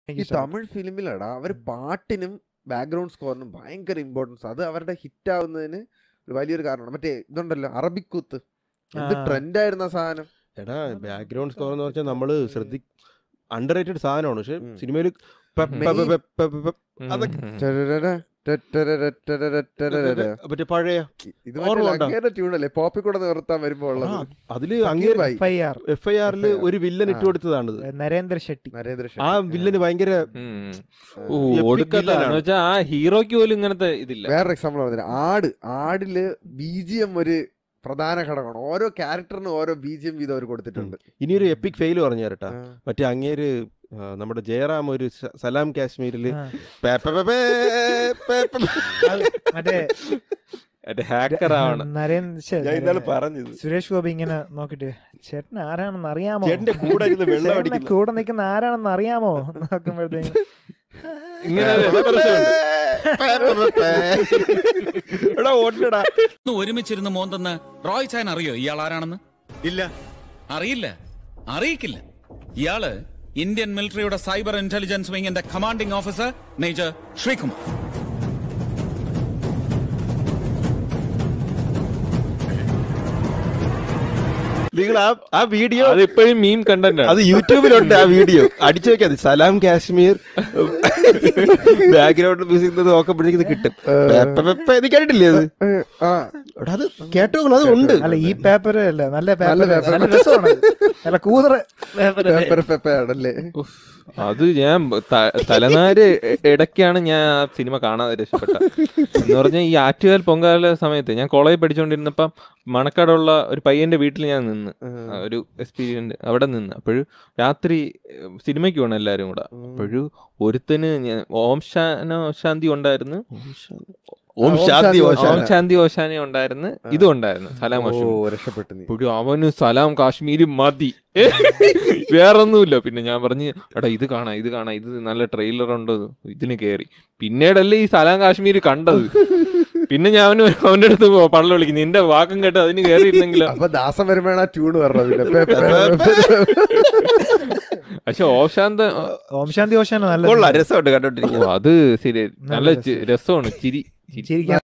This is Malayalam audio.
ഈ തമിഴ് ഫിലിമിലടാ അവർ പാട്ടിനും ബാക്ക്ഗ്രൗണ്ട് സ്കോറിനും ഭയങ്കര ഇമ്പോർട്ടൻസ് അത് അവരുടെ ഹിറ്റ് ആവുന്നതിന് ഒരു വലിയൊരു കാരണമാണ് മറ്റേ ഇതുണ്ടല്ലോ അറബിക്കുത്ത് എന്ത് ആ. ട്രെൻഡ് ആയിരുന്നു ആ സാധനം എടാ ബാക്ക്ഗ്രൗണ്ട് സ്കോർ എന്ന് വെച്ചാൽ നമ്മള് ശ്രദ്ധി അണ്ടർ റേറ്റഡ് സാധനമാണ് പക്ഷെ ഉം. സിനിമയിൽ അതൊക്കെ ടരരര, ടരരര, ടരരര, ടരരര. മറ്റേ പഴയ ഇത് ഓർമ്മ ഉണ്ടോ? അങ്ങേരുടെ ട്യൂണല്ലേ പോപ്പി കൂടെ നിർത്താൻ വരുമ്പോ ഉള്ളത് ആ, അതില് അങ്ങേര് ബൈ. F I R F I ആറിൽ FIR. ഒരു വില്ലൻ ഇട്ട് ആ. കൊടുത്തതാണിത് നരേന്ദ്ര ഷെട്ടി നരേന്ദ്ര ആ ഷെട്ടി. വില്ലന് ഭയങ്കര ഉം. ആ. ഓ, Epic ഒടുക്കത്ത villain ആണ്. എന്ന് വെച്ചാ ആ ഹീറോയ്ക്ക് പോലും ഇങ്ങനത്തെ ഇതില്ല വേറൊരു എക്സാമ്പിൾ പറഞ്ഞില്ല ആട് ആടില് ബി ജി എം ഒരു പ്രധാന ഘടകമാണ് ഓരോ ക്യാരക്ടറിനും ഓരോ ബി ജി എം വീതം അവർ കൊടുത്തിട്ടുണ്ട് ഇനിയൊരു എപ്പിക് ഫെയിൽ പറഞ്ഞു തരട്ടാ ആ. മറ്റേ അങ്ങേര് ആ, നമ്മുടെ ജയറാം ഒരു സ- സലാം കാശ്മീരില് ആ. പേ പേ പേ പേ പേ പേ പേ. അത് മറ്റേ മറ്റേ ഹാക്കർ ആവണം നരേന്ദ്ര ശ്ശെ, ഞാൻ ഇന്നലെ പറഞ്ഞത് സുരേഷ് ഗോപി ഇങ്ങനെ നോക്കിട്ട് ചേട്ടൻ ആരാണെന്ന് അറിയാമോ ചേട്ടന്റെ കൂടെ ഇരുന്ന് വെള്ളം ചേട്ടന്റെ അടിക്കുന്നു കൂടെ നിൽക്കുന്ന ആരാണെന്ന് അറിയാമോ നോക്കുമ്പോഴത്തേക്കും ഇങ്ങനെ ഒരു പ്രശ്നമുണ്ട്. പേ പേ പേ പേ. എടാ ഓട്ടടാ ഒന്ന് ഒരുമിച്ചിരുന്ന് മോന്തെന്ന് റോയ് ചാൻ അറിയോ ഇയാൾ ആരാണെന്ന് ഇല്ല അറിയില്ല അറിയിക്കില്ല ഇയാള് ഇന്ത്യൻ മിലിറ്ററിയുടെ സൈബർ ഇന്റലിജൻസ് വിങ്ങിന്റെ കമാൻഡിംഗ് ഓഫീസർ മേജർ ശ്രീകുമാർ നിങ്ങൾ ആ ആ വീഡിയോ അതിപ്പോഴും മീം കണ്ടന്റ് അത് യൂട്യൂബിലുണ്ട് ആ വീഡിയോ അടിച്ചു വെക്കാതെ സലാം കാശ്മീർ ബാക്ക്ഗ്രൗണ്ട് മ്യൂസിക് നോക്കുമ്പോഴേക്കും ഇത് കിട്ടും പേ പേ പേ പേ. ഇത് കേട്ടിട്ടില്ലേ അത് ഏ, ആ എടാ അത് കേട്ടോ അത് ഉണ്ട് അല്ല ഈ പേപ്പർ അല്ല നല്ല നല്ല പേപ്പർ paper. നല്ല രസമാണ് അത്. നല്ല കൂതറ പേപ്പർ പെപ്പർ പെപ്പർ ആണല്ലേ അത് ഞാൻ ത- തലനാര് ഇ- ഇടയ്ക്കാണ് ഞാൻ ആ സിനിമ കാണാതെ രക്ഷപ്പെട്ട എന്ന് പറഞ്ഞാൽ ഈ ആറ്റുകാൽ പൊങ്കാല സമയത്ത് ഞാൻ കോളേജിൽ പഠിച്ചുകൊണ്ടിരുന്നപ്പം മണക്കാടുള്ള ഒരു പയ്യന്റെ വീട്ടിൽ ഞാൻ നിന്ന് ആ, ഒരു എക്സ്പീരിയൻസ് അവിടെ നിന്ന് അപ്പോഴും രാത്രി ഏഹ്, സിനിമയ്ക്ക് പോകണം എല്ലാരും കൂടെ അപ്പോഴും ഒരുത്തന് ഞാൻ ഓം ശാനോ ശാന്തി ഉണ്ടായിരുന്നു ഓം ശാന്തി ഓം ഓം ശാന്തി ശാന്തി ഓശാന ഉണ്ടായിരുന്നു ഇതും ഉണ്ടായിരുന്നു സലാം ഓ കാശ്മീർ രക്ഷപ്പെട്ടു നീ ഇപ്പോഴും അവന് സലാം കാശ്മീരി മതി വേറൊന്നുമില്ല പിന്നെ ഞാൻ പറഞ്ഞു എടാ ഇത് കാണാം ഇത് കാണാം ഇത് നല്ല ട്രെയിലർ ഉണ്ട് ഇതിന് കേറി പിന്നീടല്ലേ ഈ സലാം കാശ്മീർ കണ്ടത് പിന്നെ ഞാൻ അവന് അവന്റെ അടുത്ത് പള്ള വിളിക്കും നിന്റെ വാക്കും കേട്ട് അതിന് കേറിയിരുന്നെങ്കിലോ അപ്പൊ ദാസം വരുമ്പോഴാണ് ആ ട്യൂണ് പറഞ്ഞത് പിന്നെ പെ- പെ- പക്ഷെ ഓശാന്ത ഓം ശാന്തി ഓശാന നല്ല കൊള്ളാം രസമുണ്ട് കണ്ടോണ്ടിരിക്കാൻ ഓ, അത് ശരി നല്ല ചി- രസമാണ് ചിരി ചിരി ചിരിക്കാൻ